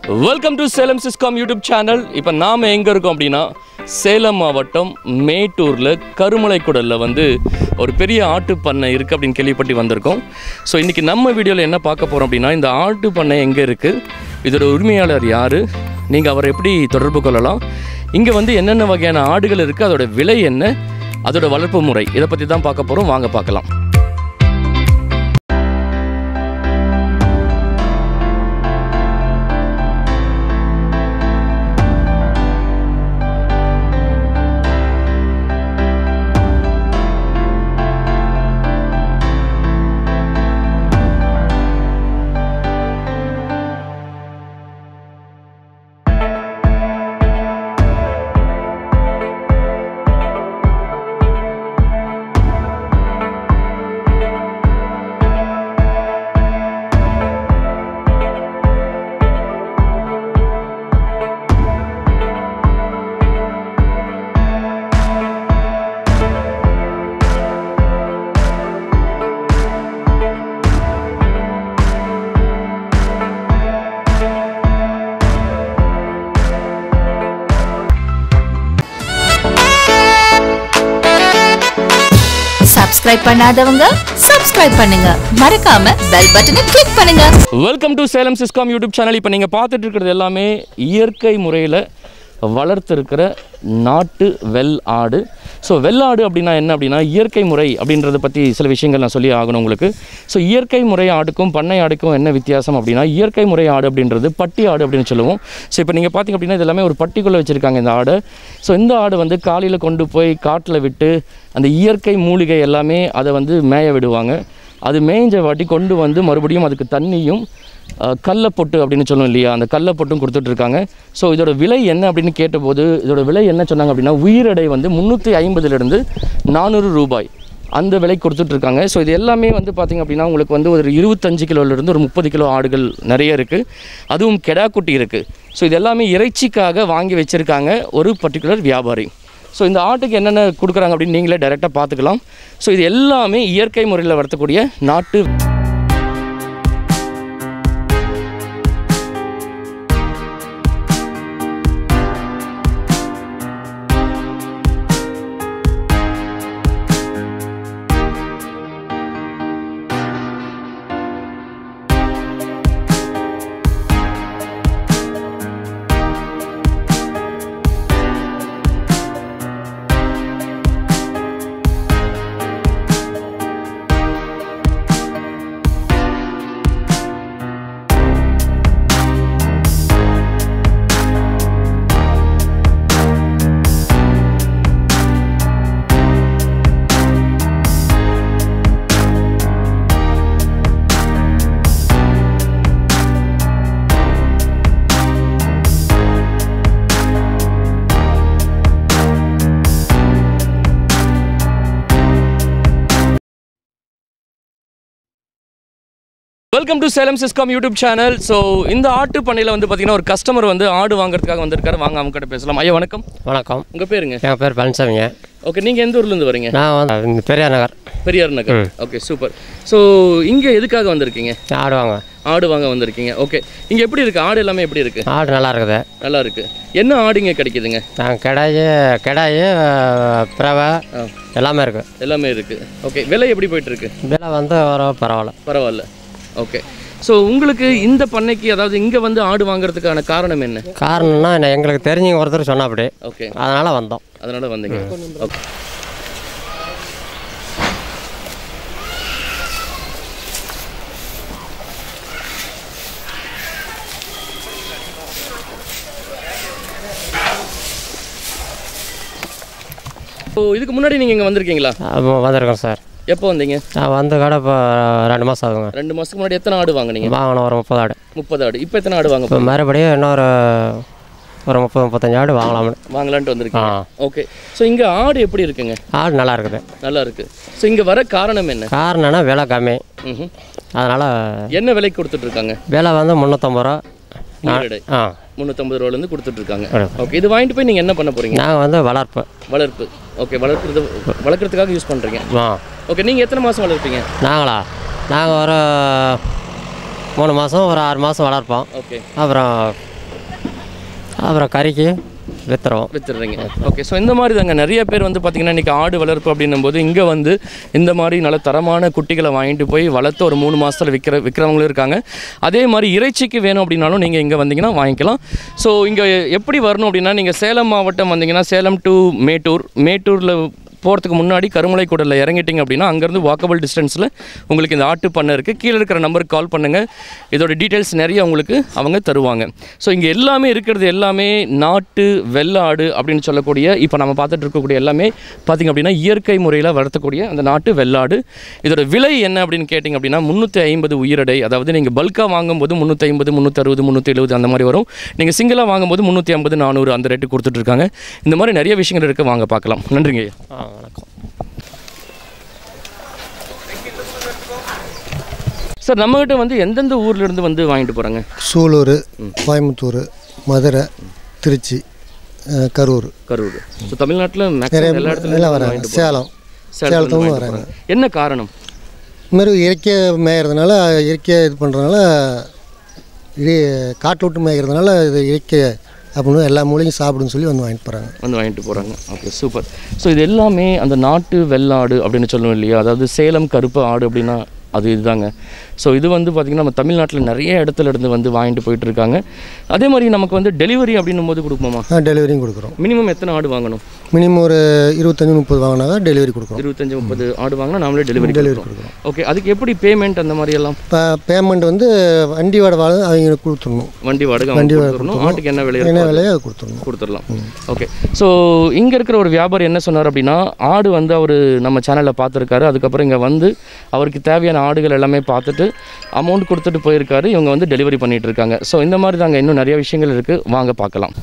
Welcome to Salem சிஸ்காம் YouTube channel இப்போ நாம் எங்கே இருக்கோம் அப்படின்னா சேலம் மாவட்டம் மேட்டூரில் கருமலைக்குடலில் வந்து ஒரு பெரிய ஆட்டு பண்ணை இருக்குது அப்படின்னு கேள்விப்பட்டு வந்திருக்கோம் ஸோ இன்றைக்கி நம்ம வீடியோவில் என்ன பார்க்க போகிறோம் அப்படின்னா இந்த ஆட்டு பண்ணை எங்கே இருக்குது இதோட உரிமையாளர் யார் நீங்கள் அவரை எப்படி தொடர்பு கொள்ளலாம் இங்கே வந்து என்னென்ன வகையான ஆடுகள் இருக்குது அதோட விலை என்ன அதோட வளர்ப்பு முறை இதை பற்றி தான் பார்க்க போகிறோம் வாங்க பார்க்கலாம் சப்ஸ்கிரைப் பண்ணாதவங்க சப்ஸ்கிரைப் பண்ணுங்க மறக்காம பெல் பட்டனை கிளிக் பண்ணுங்க வெல்கம் டு சேலம் சிஸ்காம் யூடியூப் சேனல் இப்போ நீங்கள் பார்த்துட்டு இருக்கிறது எல்லாமே இயற்கை முறையில் வளர்த்துருக்கிற நாட்டு வெள் ஆடு ஸோ வெள்ளாடு அப்படின்னா என்ன அப்படின்னா இயற்கை முறை அப்படின்றத பற்றி சில விஷயங்கள் நான் சொல்லி ஆகணும் உங்களுக்கு ஸோ இயற்கை முறை ஆடுக்கும் பண்ணை ஆடுக்கும் என்ன வித்தியாசம் அப்படின்னா இயற்கை முறை ஆடு அப்படின்றது பட்டி ஆடு அப்படின்னு சொல்லுவோம் ஸோ இப்போ நீங்கள் பார்த்தீங்க அப்படின்னா இது எல்லாமே ஒரு பட்டிக்குள்ளே வச்சுருக்காங்க இந்த ஆடை ஸோ இந்த ஆடு வந்து காலையில் கொண்டு போய் காட்டில் விட்டு அந்த இயற்கை மூலிகை எல்லாமே அதை வந்து மேய விடுவாங்க அது மேய்ஞ்ச வாட்டி கொண்டு வந்து மறுபடியும் அதுக்கு தண்ணியும் அஹ், கடலப்பொட்டு அப்படின்னு சொல்லுவோம் இல்லையா அந்த கடலப்பொட்டும் கொடுத்துட்ருக்காங்க ஸோ இதோட விலை என்ன அப்படின்னு கேட்டபோது இதோட விலை என்ன சொன்னாங்க அப்படின்னா உயிரெடை வந்து முந்நூற்றி ஐம்பதுலேருந்து நானூறு ரூபாய் அந்த விலை கொடுத்துட்ருக்காங்க ஸோ இது எல்லாமே வந்து பார்த்திங்க அப்படின்னா உங்களுக்கு வந்து ஒரு இருபத்தஞ்சு கிலோலேருந்து ஒரு முப்பது கிலோ ஆடுகள் நிறைய இருக்குது அதுவும் கெடா குட்டி இருக்குது ஸோ இது எல்லாமே இறைச்சிக்காக வாங்கி வச்சுருக்காங்க ஒரு பர்டிகுலர் வியாபாரி ஸோ இந்த ஆட்டுக்கு என்னென்ன கொடுக்குறாங்க அப்படின்னு நீங்களே டைரெக்டாக பார்த்துக்கலாம் ஸோ இது எல்லாமே இயற்கை முறையில் வளர்த்தக்கூடிய நாட்டு வெல்கம் டு சேலம் சிஸ்காம் யூடியூப் சேனல் ஸோ இந்த ஆட்டு பண்ணையில் வந்து பார்த்தீங்கன்னா ஒரு கஸ்டமர் வந்து ஆடு வாங்குறதுக்காக வந்திருக்காரு வாங்க அவங்க கிட்ட பேசலாம் ஐயா வணக்கம் வணக்கம் உங்கள் பேருங்க என் பேர் பழனிசாமிங்க ஓகே நீங்கள் எந்த ஊர்லேருந்து வரீங்க நான் வந்து இந்த Periyar Nagar Periyar Nagar okay super so இங்கே எதுக்காக வந்திருக்கீங்க ஆடுவாங்க ஆடு வாங்க வந்திருக்கீங்க ஓகே இங்கே எப்படி இருக்குது ஆடு எல்லாமே எப்படி இருக்குது ஆடு நல்லா இருக்குது நல்லா இருக்குது என்ன ஆடு இங்கே கிடைக்குதுங்க நாங்கள் கிடாயி கிடாயி பிரவை ஆ. எல்லாமே இருக்குது எல்லாமே இருக்குது ஓகே விலை எப்படி போயிட்டுருக்கு விலை வந்து வர பரவாயில்ல பரவாயில்ல ஓகே ஸோ உங்களுக்கு இந்த பண்ணைக்கு அதாவது இங்கே வந்து ஆடு வாங்குறதுக்கான காரணம் என்ன காரணம்னா நான் எங்களுக்கு தெரிஞ்சவங்க ஒருத்தர் சொன்னா அப்படி ஓகே அதனால் வந்தோம் அதனால வந்தீங்க ஓகே ஸோ இதுக்கு முன்னாடி நீங்கள் இங்கே வந்திருக்கீங்களா அப்போ வந்திருக்கோம் சார் எப்போ வந்தீங்க நான் வந்து கடை இப்போ ரெண்டு மாதம் ஆகுங்க ரெண்டு மாதத்துக்கு முன்னாடி எத்தனை ஆடு வாங்குனீங்க வாங்கினோம் ஒரு முப்பது ஆடு முப்பது ஆடு இப்போ எத்தனை ஆடு வாங்க இப்போ மறுபடியும் இன்னொரு ஒரு முப்பது முப்பத்தஞ்சு ஆடு வாங்கலாம்னு வாங்கலான்ட்டு வந்திருக்கீங்க ஆ. ஓகே ஸோ இங்கே ஆடு எப்படி இருக்குங்க ஆடு நல்லா இருக்குது நல்லா இருக்கு ஸோ இங்கே வர காரணம் என்ன காரணம்னா விலை கம்மி ம்ஹும். அதனால் என்ன விலைக்கு கொடுத்துட்ருக்காங்க விலை வந்து முந்நூற்றம்பது ரூபா நீரடை ஆ முந்நூற்றம்பது ரூபாலேருந்து கொடுத்துட்ருக்காங்க ஆ. ஓகே இது வாங்கிட்டு போய் நீங்கள் என்ன பண்ண போகிறீங்க நாங்கள் வந்து வளர்ப்பு வளர்ப்பு ஓகே வளர்க்குறது வளர்க்குறதுக்காக யூஸ் பண்ணுறீங்க ஆ ஓகே நீங்கள் எத்தனை மாதம் வளர்ப்பீங்க நாங்களா நாங்கள் ஒரு மூணு மாதம் ஒரு ஆறு மாதம் வளர்ப்போம் ஓகே அப்புறம் அப்புறம் கறிக்கு விற்றுறோம் வித்துடுறீங்க ஓகே ஸோ இந்த மாதிரி தாங்க நிறைய பேர் வந்து பார்த்தீங்கன்னா இன்றைக்கி ஆடு வளர்ப்பு அப்படின்னும் போது இங்கே வந்து இந்த மாதிரி நல்ல தரமான குட்டிகளை வாங்கிட்டு போய் வளர்த்து ஒரு மூணு மாதத்தில் விற்கிற விற்கிறவங்களும் இருக்காங்க அதே மாதிரி இறைச்சிக்கு வேணும் அப்படின்னாலும் நீங்கள் இங்கே வந்தீங்கன்னா வாங்கிக்கலாம் ஸோ இங்கே எப்படி வரணும் அப்படின்னா நீங்கள் சேலம் மாவட்டம் வந்தீங்கன்னா சேலம் டு மேட்டூர் மேட்டூரில் போகிறதுக்கு முன்னாடி கருமலை கூடலில் இறங்கிட்டீங்க அப்படின்னா அங்கேருந்து வாக்கபிள் டிஸ்டன்ஸில் உங்களுக்கு இந்த ஆட்டு பண்ணை இருக்குது கீழே இருக்கிற நம்பருக்கு கால் பண்ணுங்கள் இதோட டீட்டெயில்ஸ் நிறைய உங்களுக்கு அவங்க தருவாங்க ஸோ இங்கே எல்லாமே இருக்கிறது எல்லாமே நாட்டு வெள்ளாடு அப்படின்னு சொல்லக்கூடிய இப்போ நம்ம பார்த்துட்டு இருக்கக்கூடிய எல்லாமே பார்த்திங்க அப்படின்னா இயற்கை முறையில் வளர்த்தக்கூடிய அந்த நாட்டு வெள்ளாடு இதோட விலை என்ன அப்படின்னு கேட்டிங்க அப்படின்னா முந்நூற்றி ஐம்பது உயிரடை அதாவது நீங்கள் பல்காக வாங்கும்போது முந்நூற்றி ஐம்பது முந்நூற்றறுபது முந்நூற்றி எழுபது அந்த மாதிரி வரும் நீங்கள் சிங்கிளாக வாங்கும்போது முந்நூற்றி ஐம்பது நானூறு அந்த ரேட்டு கொடுத்துட்ருக்காங்க இந்த மாதிரி நிறைய விஷயங்கள் இருக்குது வாங்க பார்க்கலாம் நன்றிங்க ஐயா ஆ வணக்கம் சார் நம்மகிட்ட வந்து எந்தெந்த ஊர்ல இருந்து வந்து வாங்கிட்டு போகிறாங்க சூலூர் கோயம்புத்தூர் மதுரை திருச்சி அஹ், கரூர் கரூர் ஸோ தமிழ்நாட்டில் நிறைய மேக்ஸிமம் எல்லா இடத்துல எல்லாம் வராங்க சேலம் சேலத்தும் வராங்க என்ன காரணம் இது மாதிரி இயற்கையாக மேயறதுனால இயற்கையாக இது பண்ணுறதுனால இது காட்டு விட்டு மேய்கிறதுனால இது இயற்கை அப்படின்னு எல்லா மூலையும் சாப்பிடுன்னு சொல்லி வந்து வாங்கிட்டு போகிறாங்க வந்து வாங்கிட்டு போகிறாங்க ஓகே சூப்பர் ஸோ இது எல்லாமே அந்த நாட்டு வெள்ளாடு அப்படின்னு சொல்லுவோம் இல்லையா அதாவது சேலம் கருப்பு ஆடு அப்படின்னா அது இதுதாங்க ஸோ இது வந்து பார்த்திங்கன்னா நம்ம தமிழ்நாட்டில் நிறைய இடத்துல இருந்து வந்து வாங்கிட்டு போயிட்டு இருக்காங்க அதே மாதிரி நமக்கு வந்து டெலிவரி அப்படின்னும் போது கொடுப்போமா டெலிவரியும் கொடுக்குறோம் மினிமம் எத்தனை ஆடு வாங்கணும் மினிமம் ஒரு இருபத்தஞ்சி முப்பது வாங்கினாக்கா டெலிவரி கொடுக்குறோம் இருபத்தஞ்சு முப்பது ஆடு வாங்கினா நாமளே டெலிவரி டெலிவரி கொடுக்குறோம் கொடுக்குறோம் ஓகே அதுக்கு எப்படி பேமெண்ட் அந்த மாதிரி எல்லாம் இப்போ பேமெண்ட் வந்து வண்டி வாடகை வாழ அவங்க கொடுத்துடணும் வண்டி வாடகை வண்டி அவங்க வாடகை கொடுத்துடணும் ஆட்டுக்கு என்ன விலை என்ன இருக்கோ அது விலையோ அதை கொடுத்துடணும் கொடுத்துடலாம் ஓகே ஸோ இங்கே இருக்கிற ஒரு வியாபாரி என்ன சொன்னார் அப்படின்னா ஆடு வந்து அவர் நம்ம சேனலில் பார்த்துருக்காரு அதுக்கப்புறம் இங்கே வந்து அவருக்கு தேவையான ஆடுகள் எல்லாமே பார்த்துட்டு அமௌண்ட் கொடுத்துட்டு போயிருக்காரு இவங்க வந்து டெலிவரி பண்ணிட்டு இருக்காங்க ஸோ இந்த மாதிரி தாங்க இன்னும் நிறைய விஷயங்கள் இருக்குது வாங்க பார்க்கலாம்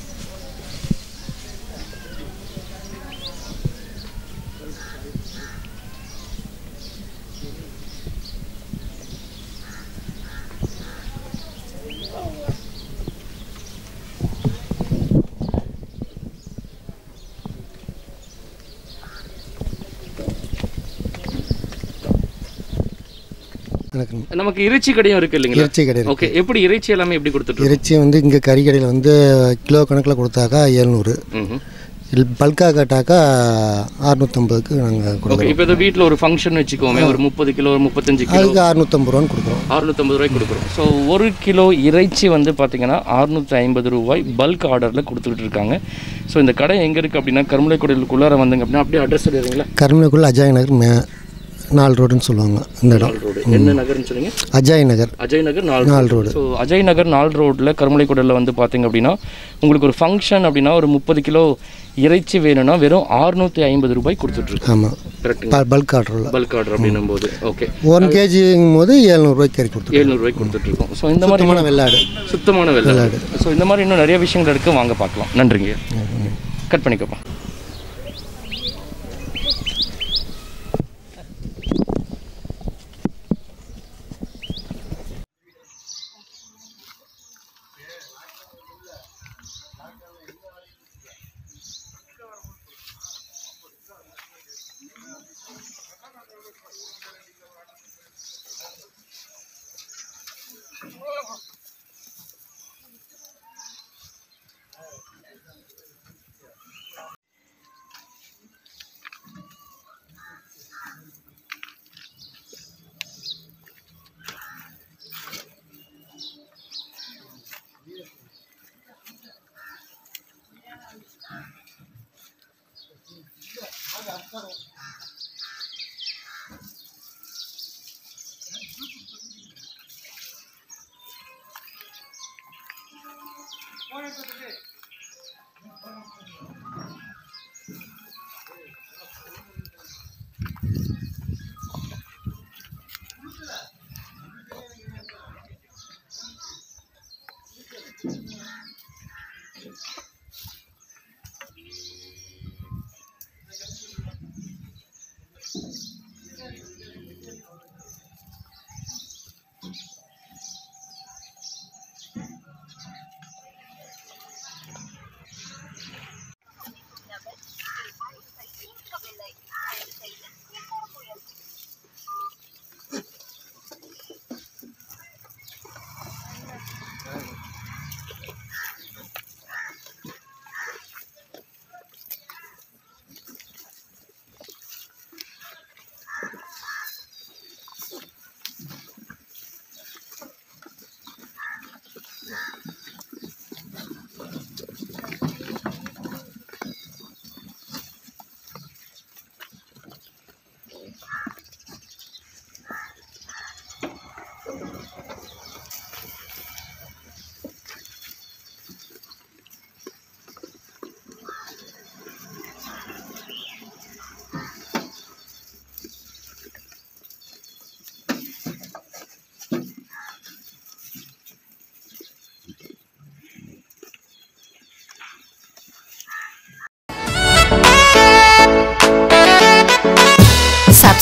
எனக்கு நமக்கு இறைச்சி கடையும் இருக்குது இல்லைங்களா இறைச்சி கடை இருக்கு. ஓகே எப்படி இறைச்சி எல்லாமே எப்படி கொடுத்துட்டு இறைச்சி வந்து இங்கே கறி கடையில் வந்து கிலோ கணக்கில் கொடுத்தாக்கா எழுநூறு ம் பல்காக கேட்டாக்கா அறுநூத்தம்பதுக்கு நாங்கள் ஓகே கொடுக்குறோம் இப்போ இந்த வீட்டில் ஒரு ஃபங்க்ஷன் வச்சுக்கோமே ஒரு முப்பது கிலோ ஒரு முப்பத்தஞ்சு கிலோ அதுக்கு அறுநூத்தம்பது ரூபான்னு கொடுக்குறோம் அறுநூத்தம்பது ரூபாய்க்கு கொடுக்குறோம் ஸோ ஒரு கிலோ இறைச்சி வந்து பார்த்தீங்கன்னா அறுநூற்றி ஐம்பது ரூபாய் பல்க் ஆர்டரில் கொடுத்துக்கிட்டு இருக்காங்க ஸோ இந்த கடை எங்கே இருக்குது அப்படின்னா கருமலைக்குடிலுக்குள்ளார வந்தீங்க அப்படின்னா அப்படியே அட்ரஸ் சொல்லிடுறீங்களா கருமலைக்குள்ள அஜாய் நகர் மே நாலு ரோடுன்னு சொல்லுவாங்க இந்த இடம் ரோடு என்ன நகர்னு சொன்னீங்க அஜாய் நகர் அஜய் நகர் நாலு நாலு ரோடு ஸோ அஜய் நகர் நாலு ரோட்டில் கருமலைக்குடலில் வந்து பார்த்தீங்க அப்படின்னா உங்களுக்கு ஒரு ஃபங்க்ஷன் அப்படின்னா ஒரு முப்பது கிலோ இறைச்சி வேணும்னா வெறும் அறுநூற்றி ஐம்பது ரூபாய் கொடுத்துட்ருக்கு ஆமாம் கரெக்டுங்க பல்க் ஆர்டரில் பல்க் ஆர்டர் அப்படின்னும் போது ஓகே ஒன் கேஜிங்கும் போது எழுநூறுபாய்க்கு கறி கொடுத்துருவோம் எழுநூறுபாய்க்கு கொடுத்துட்ருக்கோம் ஸோ இந்த மாதிரி சுத்தமான வெள்ளாடு சுத்தமான வெள்ளாடு ஸோ இந்த மாதிரி இன்னும் நிறைய விஷயங்கள் இருக்குது வாங்க பார்க்கலாம் நன்றிங்க கட் பண்ணிக்கப்பா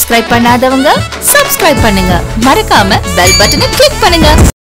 சப்ஸ்கிரைப் பண்ணாதவங்க சப்ஸ்கிரைப் பண்ணுங்க மறக்காம பெல் பட்டனை கிளிக் பண்ணுங்க